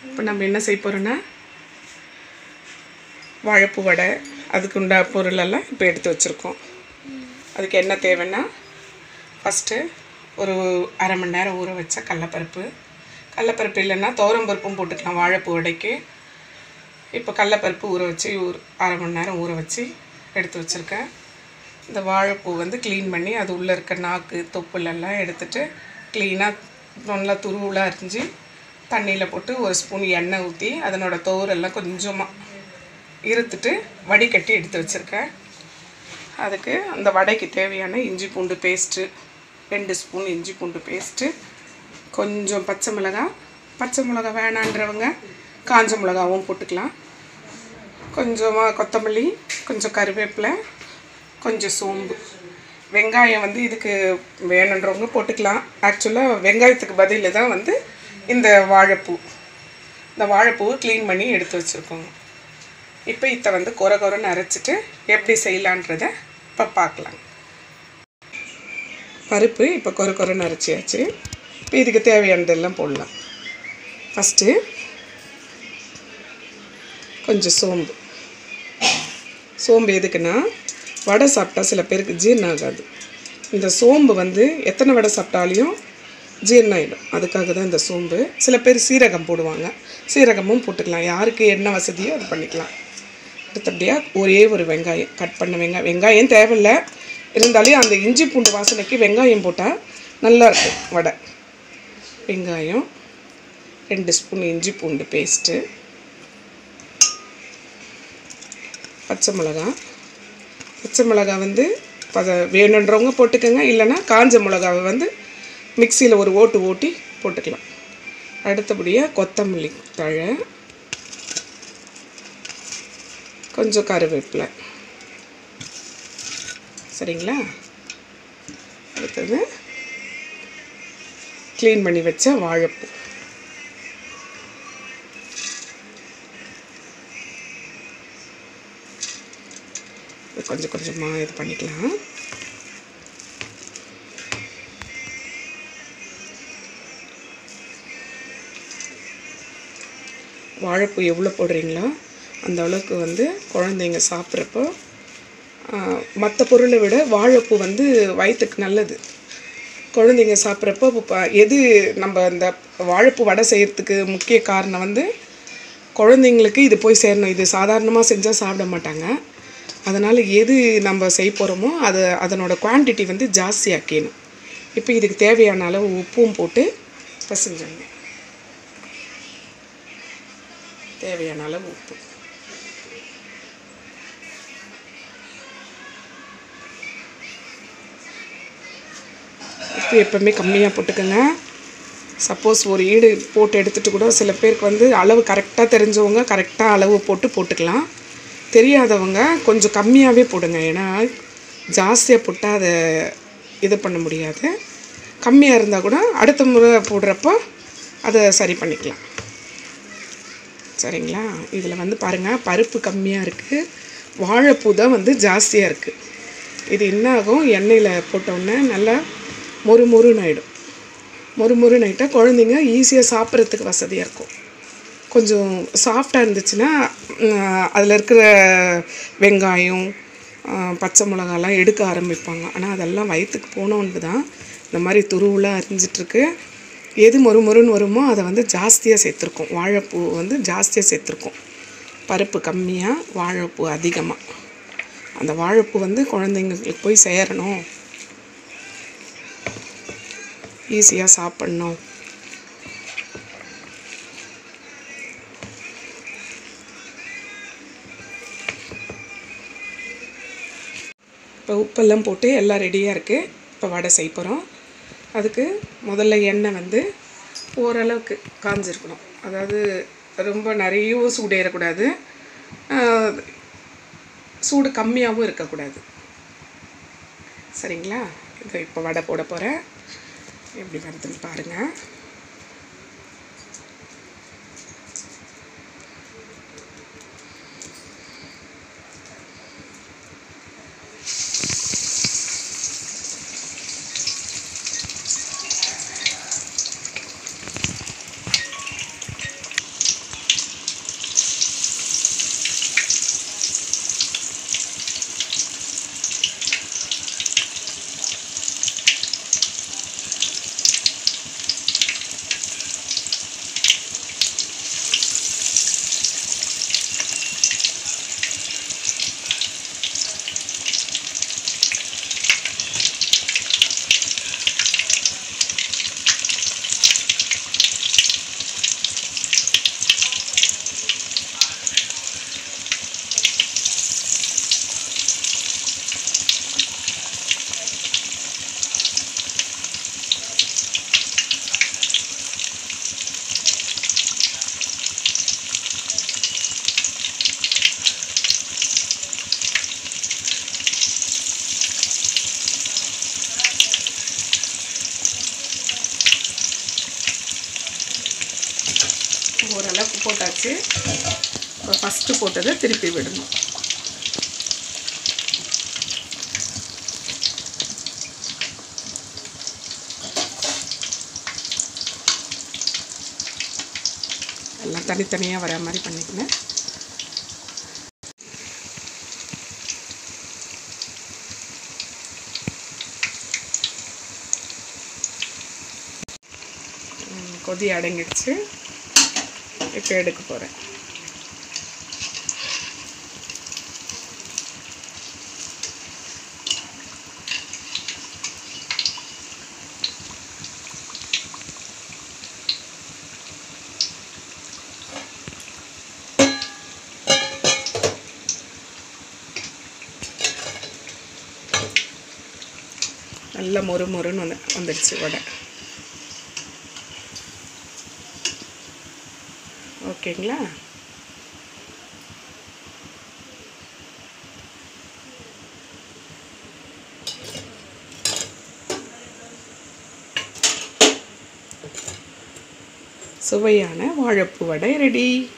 இப்போ நம்ம என்ன செய்ய போகிறோன்னா வாழைப்பூ வடை அதுக்கு உண்டா பொருளெல்லாம் இப்போ எடுத்து வச்சுருக்கோம் அதுக்கு என்ன தேவைன்னா ஃபஸ்ட்டு ஒரு அரை மணி நேரம் ஊற வச்ச கடலப்பருப்பு கடலப்பருப்பு இல்லைன்னா பருப்பும் போட்டுக்கலாம் வாழைப்பூ வடைக்கு இப்போ கடலப்பருப்பு ஊற வச்சு ஊர் அரை மணி நேரம் ஊற வச்சு எடுத்து வச்சுருக்கேன் இந்த வாழைப்பூ வந்து க்ளீன் பண்ணி அது உள்ளே இருக்க நாக்கு தொப்புலெல்லாம் எடுத்துட்டு க்ளீனாக நல்லா துருவலாக அரிஞ்சு தண்ணியில் போட்டு ஒரு ஸ்பூன் எண்ணெய் ஊற்றி அதனோட தோரெல்லாம் கொஞ்சமாக இருத்துட்டு வடிகட்டி எடுத்து வச்சுருக்கேன் அதுக்கு அந்த வடைக்கு தேவையான இஞ்சி பூண்டு பேஸ்ட்டு ரெண்டு ஸ்பூன் இஞ்சி பூண்டு பேஸ்ட்டு கொஞ்சம் பச்சை மிளகாய் பச்சை மிளகா வேணான்றவங்க காஞ்ச மிளகாவும் போட்டுக்கலாம் கொஞ்சமாக கொத்தமல்லி கொஞ்சம் கருவேப்பிலை கொஞ்சம் சோம்பு வெங்காயம் வந்து இதுக்கு வேணுன்றவங்க போட்டுக்கலாம் ஆக்சுவலாக வெங்காயத்துக்கு பதில் தான் வந்து இந்த வாழைப்பூ இந்த வாழைப்பூவை க்ளீன் பண்ணி எடுத்து வச்சுருக்கோங்க இப்போ இதை வந்து கொர கொரன்னு அரைச்சிட்டு எப்படி செய்யலான்றத இப்போ பார்க்கலாம் பருப்பு இப்போ கொர கொரன்னு அரைச்சியாச்சு இப்போ இதுக்கு தேவையானதெல்லாம் போடலாம் ஃபஸ்ட்டு கொஞ்சம் சோம்பு சோம்பு எதுக்குன்னா வடை சாப்பிட்டா சில பேருக்கு ஜீரணம் ஆகாது இந்த சோம்பு வந்து எத்தனை வடை சாப்பிட்டாலையும் ஜீரணம் ஆகிடும் அதுக்காக தான் இந்த சோம்பு சில பேர் சீரகம் போடுவாங்க சீரகமும் போட்டுக்கலாம் யாருக்கு என்ன வசதியோ அது பண்ணிக்கலாம் அடுத்தபடியாக ஒரே ஒரு வெங்காயம் கட் பண்ண வெங்காயம் வெங்காயம் தேவையில்லை இருந்தாலும் அந்த இஞ்சி பூண்டு வாசனைக்கு வெங்காயம் போட்டால் நல்லா இருக்கும் வடை வெங்காயம் ரெண்டு ஸ்பூன் இஞ்சி பூண்டு பேஸ்ட்டு பச்சை மிளகா பச்சை மிளகா வந்து பத வேணுன்றவங்க போட்டுக்கோங்க இல்லைன்னா காஞ்ச மிளகாவை வந்து மிக்சியில் ஒரு ஓட்டு ஓட்டி போட்டுக்கலாம் அடுத்தபடியாக கொத்தமல்லி தழை கொஞ்சம் கருவேப்பிலை சரிங்களா அடுத்தது க்ளீன் பண்ணி வச்ச வாழைப்பூ இது கொஞ்சம் கொஞ்சமாக இது பண்ணிக்கலாம் வாழைப்பூ எவ்வளோ போடுறீங்களோ அந்த அளவுக்கு வந்து குழந்தைங்க சாப்பிட்றப்போ மற்ற பொருளை விட வாழைப்பூ வந்து வயிற்றுக்கு நல்லது குழந்தைங்க சாப்பிட்றப்போ இப்போ எது நம்ம இந்த வாழைப்பூ வடை செய்கிறதுக்கு முக்கிய காரணம் வந்து குழந்தைங்களுக்கு இது போய் சேரணும் இது சாதாரணமாக செஞ்சால் சாப்பிட மாட்டாங்க அதனால் எது நம்ம செய்ய போகிறோமோ அது அதனோட குவான்டிட்டி வந்து ஜாஸ்தியாக்கணும் இப்போ இதுக்கு தேவையான அளவு உப்பும் போட்டு பசஞ்சாங்க தேவையான அளவு உப்பு உப்பு எப்போவுமே கம்மியாக போட்டுக்கோங்க சப்போஸ் ஒரு ஈடு போட்டு எடுத்துகிட்டு கூட சில பேருக்கு வந்து அளவு கரெக்டாக தெரிஞ்சவங்க கரெக்டாக அளவு போட்டு போட்டுக்கலாம் தெரியாதவங்க கொஞ்சம் கம்மியாகவே போடுங்க ஏன்னா ஜாஸ்தியாக போட்டால் அதை இது பண்ண முடியாது கம்மியாக இருந்தால் கூட அடுத்த முறை போடுறப்போ அதை சரி பண்ணிக்கலாம் சரிங்களா இதில் வந்து பாருங்கள் பருப்பு கம்மியாக இருக்குது வாழைப்பூ தான் வந்து ஜாஸ்தியாக இருக்குது இது என்ன ஆகும் எண்ணெயில் போட்டோன்னே நல்லா மொறு மொறுன்னு ஆகிடும் மொறு மொறுன்னு ஆகிட்டால் குழந்தைங்க ஈஸியாக சாப்பிட்றதுக்கு வசதியாக இருக்கும் கொஞ்சம் சாஃப்டாக இருந்துச்சுன்னா அதில் இருக்கிற வெங்காயம் பச்சை மிளகாலாம் எடுக்க ஆரம்பிப்பாங்க ஆனால் அதெல்லாம் வயிற்றுக்கு போனவனுக்கு தான் இந்த மாதிரி துருவலாக அரிஞ்சிட்ருக்கு எது மொறு மொறுன்னு வருமோ அதை வந்து ஜாஸ்தியாக சேர்த்துருக்கோம் வாழைப்பூ வந்து ஜாஸ்தியாக சேர்த்துருக்கோம் பருப்பு கம்மியாக வாழைப்பூ அதிகமாக அந்த வாழைப்பூ வந்து குழந்தைங்களுக்கு போய் சேரணும் ஈஸியாக சாப்பிட்ணும் இப்போ உப்பெல்லாம் போட்டு எல்லாம் ரெடியாக இருக்குது இப்போ வடை செய்ய போகிறோம் அதுக்கு முதல்ல எண்ணெய் வந்து ஓரளவுக்கு காஞ்சிருக்கணும் அதாவது ரொம்ப நிறையவும் சூடேறக்கூடாது சூடு கம்மியாகவும் இருக்கக்கூடாது சரிங்களா இதை இப்போ வடை போட போகிறேன் எப்படி வருதுன்னு பாருங்கள் ஓரளவுக்கு போட்டாச்சு இப்போ ஃபஸ்ட்டு போட்டதை திருப்பி விடணும் எல்லாம் தனித்தனியாக வர மாதிரி பண்ணிக்கணும் ம், கொதி அடங்கிடுச்சு இப்போ எடுக்க போகிறேன் நல்ல மொறு மொறுன்னு வந்து வந்துடுச்சு வடை ஓகேங்களா சுவையான வாழைப்பூ வடை ரெடி